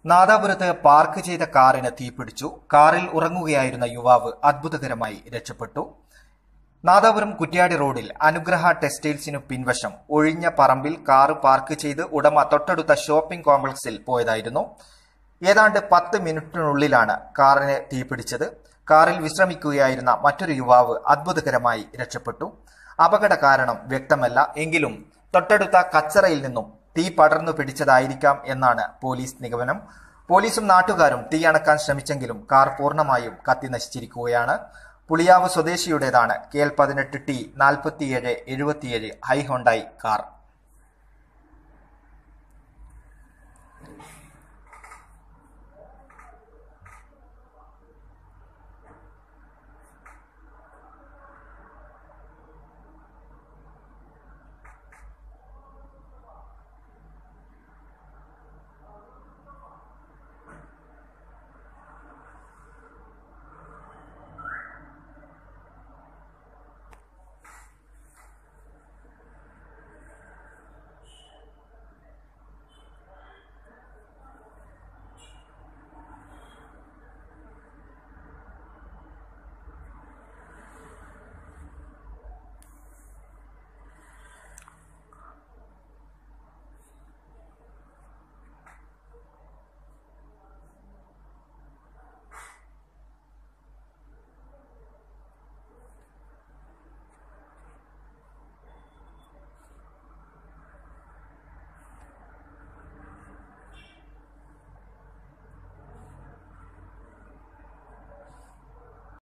നാദാപുരത്ത് park ചെയ്ത കാറിന് തീപിടിച്ചു കാറിൽ ഉറങ്ങുകയായിരുന്ന യുവാവ് അത്ഭുതകരമായി രക്ഷപ്പെട്ടു നാദാപുരം കുറ്റ്യാടി റോഡിൽ അനുഗ്രഹ ടെക്സ്റ്റൈൽസിനു പിൻവശം ഒഴിഞ്ഞ പറമ്പിൽ കാറ് പാർക്ക് ചെയ്ത് ഉടമ തൊട്ടടുത്ത ഷോപ്പിംഗ് കോംപ്ലക്സിൽ പോയതായിരുന്നു ഏതാണ്ട് പത്ത് മിനിറ്റിനുള്ളിലാണ് കാറിന് തീപിടിച്ചത് കാറിൽ വിശ്രമിക്കുകയായിരുന്ന മറ്റൊരു യുവാവ് അത്ഭുതകരമായി രക്ഷപ്പെട്ടു അപകട കാരണം വ്യക്തമല്ല എങ്കിലും തൊട്ടടുത്ത കച്ചറയിൽ നിന്നും തീ പടർന്നു പിടിച്ചതായിരിക്കാം എന്നാണ് പോലീസ് നിഗമനം പോലീസും നാട്ടുകാരും തീ അണക്കാൻ ശ്രമിച്ചെങ്കിലും കാർ പൂർണ്ണമായും കത്തി നശിച്ചിരിക്കുകയാണ് പുളിയാവ് സ്വദേശിയുടേതാണ് കെ എൽ പതിനെട്ട് ടി നാൽപ്പത്തിയേഴ് എഴുപത്തിയേഴ് ഹൈ ഹോണ്ടായി കാർ